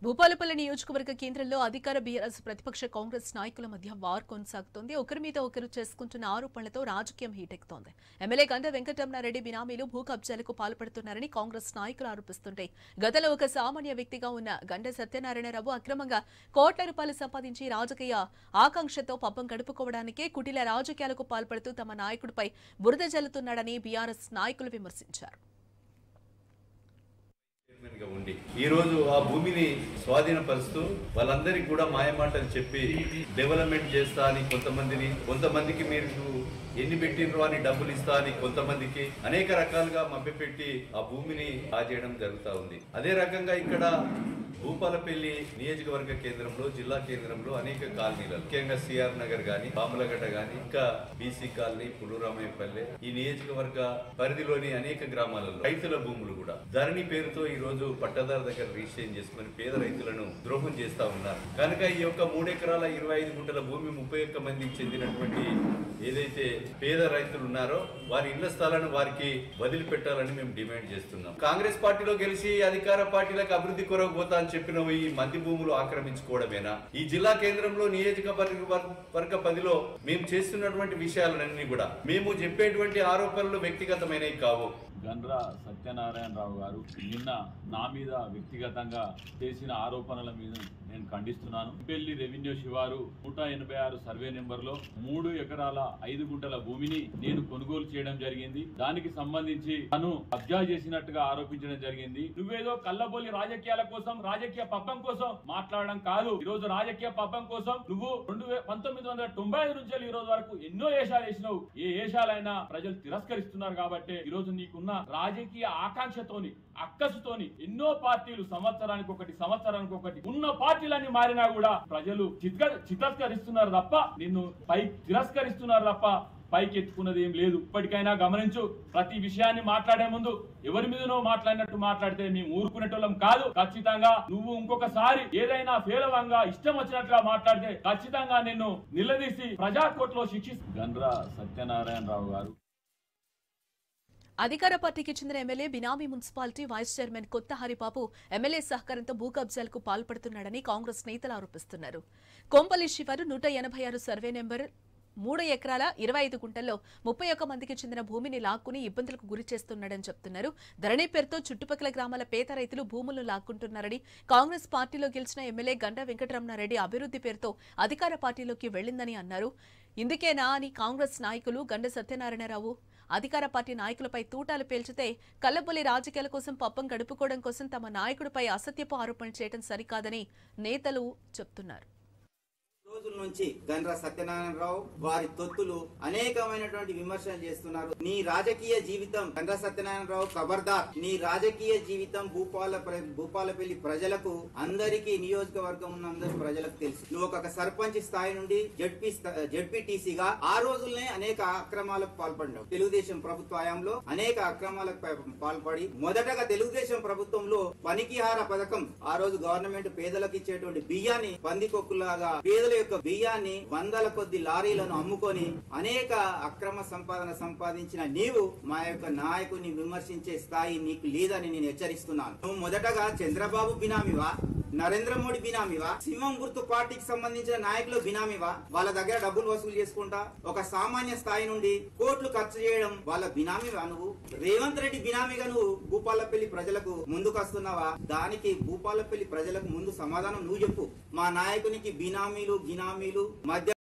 భూపాలపల్లి నియోజకవర్గ కేంద్రంలో అధికార బీఆర్ఎస్ ప్రతిపక్ష కాంగ్రెస్ నాయకుల మధ్య వార్ కొనసాగుతోంది ఒకరి మీద ఒకరు చేసుకుంటున్న ఆరోపణలతో రాజకీయం హీటెక్కుతోంది ఎమ్మెల్యే గండ వెంకటరమణారెడ్డి బినామీలు భూ కబ్జాలకు పాల్పడుతున్నారని కాంగ్రెస్ నాయకులు ఆరోపిస్తుంటే గతంలో ఒక సామాన్య వ్యక్తిగా ఉన్న గండ సత్యనారాయణరావు అక్రమంగా కోట్ల రూపాయలు సంపాదించి రాజకీయ ఆకాంక్షతో పబ్బం గడుపుకోవడానికే కుటిల రాజకీయాలకు పాల్పడుతూ తమ నాయకుడిపై బురద జల్లుతున్నాడని బీఆర్ఎస్ నాయకులు విమర్శించారు చైర్మన్ గా ఉండి ఈ రోజు ఆ భూమిని స్వాధీనపరుస్తూ వాళ్ళందరికీ కూడా మాయమాటలు చెప్పి డెవలప్మెంట్ చేస్తా అని కొంతమందిని కొంతమందికి మీరు ఎన్ని పెట్టినరో అని డబ్బులు ఇస్తా అని కొంతమందికి అనేక రకాలుగా మభ్యపెట్టి ఆ భూమిని ఆజేయడం జరుగుతా ఉంది అదే రకంగా ఇక్కడ భూపాలపల్లి నియోజకవర్గ కేంద్రంలో జిల్లా కేంద్రంలో అనేక కాలనీలు ముఖ్యంగా సిఆర్ నగర్ గాని బాములగడ్డ గాని ఇంకా బీసీ కాలనీ పులురామయ్యపల్లె ఈ నియోజకవర్గ పరిధిలోని అనేక గ్రామాలలో రైతుల భూములు కూడా ధరణి పేరుతో ఈ రోజు పట్టదారు దగ్గర రిజిస్ట్రేషన్ చేసుకుని పేద రైతులను ద్రోహం చేస్తా ఉన్నారు కనుక ఈ యొక్క మూడెకరాల ఇరవై ఐదు గుంటల భూమి ముప్పై ఒక్క మందికి చెందినటువంటి ఏదైతే పేద రైతులు ఉన్నారో వారి ఇళ్ల స్థలాలను వారికి వదిలిపెట్టాలని మేము డిమాండ్ చేస్తున్నాం కాంగ్రెస్ పార్టీలో గెలిచి అధికార పార్టీలకు అభివృద్ధి కొరకు పోతా అని చెప్పిన ఈ మంది భూములు ఆక్రమించుకోవడమేనా ఈ జిల్లా కేంద్రంలో నియోజకవర్గ వర్గ పదిలో మేము చేస్తున్నటువంటి విషయాలన్నీ కూడా మేము చెప్పేటువంటి ఆరోపణలు వ్యక్తిగతమైనవి కావు గండ్ర సత్యనారాయణరావు గారు నిన్న నా మీద వ్యక్తిగతంగా చేసిన ఆరోపణల మీద నేను ఖండిస్తున్నాను పెళ్లి రెవెన్యూ శివారు నూట ఎనభై ఆరు సర్వే నెంబర్ లో మూడు ఎకరాల ఐదు గుంటల భూమిని నేను కొనుగోలు చేయడం జరిగింది దానికి సంబంధించి తను కబ్జా చేసినట్టుగా ఆరోపించడం జరిగింది నువ్వేదో కళ్ళబొల్లి రాజకీయాల కోసం రాజకీయ పబ్బం కోసం మాట్లాడడం కాదు ఈ రోజు రాజకీయ పబ్బం కోసం నువ్వు రెండు వే- పంతొమ్మిది వందల తొంభై ఐదు నుంచి ఈ రోజు వరకు ఎన్నో ఏషాలు వేసినావు ఏ ఏషాలైనా ప్రజలు తిరస్కరిస్తున్నారు కాబట్టి ఈ రోజు నీకున్న రాజకీయ ఆకాంక్షతోని అక్కసుతోని ఎన్నో పార్టీలు సంవత్సరానికి ఒకటి సంవత్సరానికి ఒకటి ఉన్న పార్టీలన్నీ మారినా కూడా ప్రజలు చిత్క- చితస్కరిస్తున్నారు తప్ప నిన్ను పై తిరస్కరిస్తున్నారు తప్ప పైకి ఎత్తుకున్నది ఏం లేదు ఇప్పటికైనా గమనించు ప్రతి విషయాన్ని మాట్లాడే ముందు ఎవరి మీదనో మాట్లాడినట్టు మాట్లాడితే మేము ఊరుకునేటోళ్ళం కాదు ఖచ్చితంగా నువ్వు ఇంకొకసారి ఏదైనా ఫేలవంగా ఇష్టం వచ్చినట్లుగా మాట్లాడితే ఖచ్చితంగా నిన్ను నిలదీసి ప్రజా కోర్టులో శిక్షిస్తూ గండ్ర సత్యనారాయణరావు గారు అధికార పార్టీకి చెందిన ఎమ్మెల్యే బినామీ మున్సిపాలిటీ వైస్ చైర్మన్ కొత్త హరిబాబు ఎమ్మెల్యే సహకారంతో భూ కబ్జాలకు పాల్పడుతున్నాడని కాంగ్రెస్ నేతలు ఆరోపిస్తున్నారు కొంపల్లి శివారు నూట ఎనభై ఆరు సర్వే నెంబర్ మూడు ఎకరాల ఇరవై ఐదు గుంటల్లో ముప్పై ఒక్క మందికి చెందిన భూమిని లాక్కుని ఇబ్బందులకు గురి చేస్తున్నాడని చెప్తున్నారు ధరణి పేరుతో చుట్టుపక్కల గ్రామాల పేద రైతులు భూములు లాక్కుంటున్నారని కాంగ్రెస్ పార్టీలో గెలిచిన ఎమ్మెల్యే గంట వెంకటరమణారెడ్డి అభివృద్ధి పేరుతో అధికార పార్టీలోకి వెళ్లిందని అన్నారు ఇందుకేనా అని కాంగ్రెస్ నాయకులు గండ సత్యనారాయణరావు అధికార పార్టీ నాయకులపై తూటాలు పేల్చితే కల్లబొల్లి రాజకీయాల కోసం పప్పం గడుపుకోవడం కోసం తమ నాయకుడిపై అసత్యపు ఆరోపణలు చేయడం సరికాదని నేతలు చెప్తున్నారు రోజుల నుంచి గండ్ర సత్యనారాయణరావు వారి తొత్తులు అనేకమైనటువంటి విమర్శలు చేస్తున్నారు నీ రాజకీయ జీవితం గండ్ర సత్యనారాయణరావు ఖబర్దార్ నీ రాజకీయ జీవితం భూపాల ప్ర- భూపాలపల్లి ప్రజలకు అందరికీ నియోజకవర్గం ఉన్న అందరి ప్రజలకు తెలుసు నువ్వు ఒక సర్పంచ్ స్థాయి నుండి జడ్పీ జడ్పీటీసీగా ఆ రోజుల్నే అనేక అక్రమాలకు పాల్పడినావు తెలుగుదేశం ప్రభుత్వ హయాంలో అనేక అక్రమాలకు పా- పాల్పడి మొదటగా తెలుగుదేశం ప్రభుత్వంలో పనికిహార పథకం ఆ రోజు గవర్నమెంట్ పేదలకు ఇచ్చేటువంటి బియ్యాన్ని పందికొక్కులాగా పేదల యొక్క బియ్యాన్ని వందల కొద్ది లారీలను అమ్ముకొని అనేక అక్రమ సంపాదన సంపాదించిన నీవు మా యొక్క నాయకుని విమర్శించే స్థాయి నీకు లేదని నేను హెచ్చరిస్తున్నాను నువ్వు మొదటగా చంద్రబాబు బినామీవా నరేంద్ర మోడీ బినామీవా సింహం గుర్తు పార్టీకి సంబంధించిన నాయకులు బినామీవా వాళ్ళ దగ్గర డబ్బులు వసూలు చేసుకుంటా ఒక సామాన్య స్థాయి నుండి కోట్లు ఖర్చు చేయడం వాళ్ళ బినామీవా నువ్వు రేవంత్ రెడ్డి బినామీగా నువ్వు భూపాలపల్లి ప్రజలకు ముందుకు వస్తున్నావా దానికి భూపాలపల్లి ప్రజలకు ముందు సమాధానం నువ్వు చెప్పు మా నాయకునికి బినామీలు గినామీలు మధ్య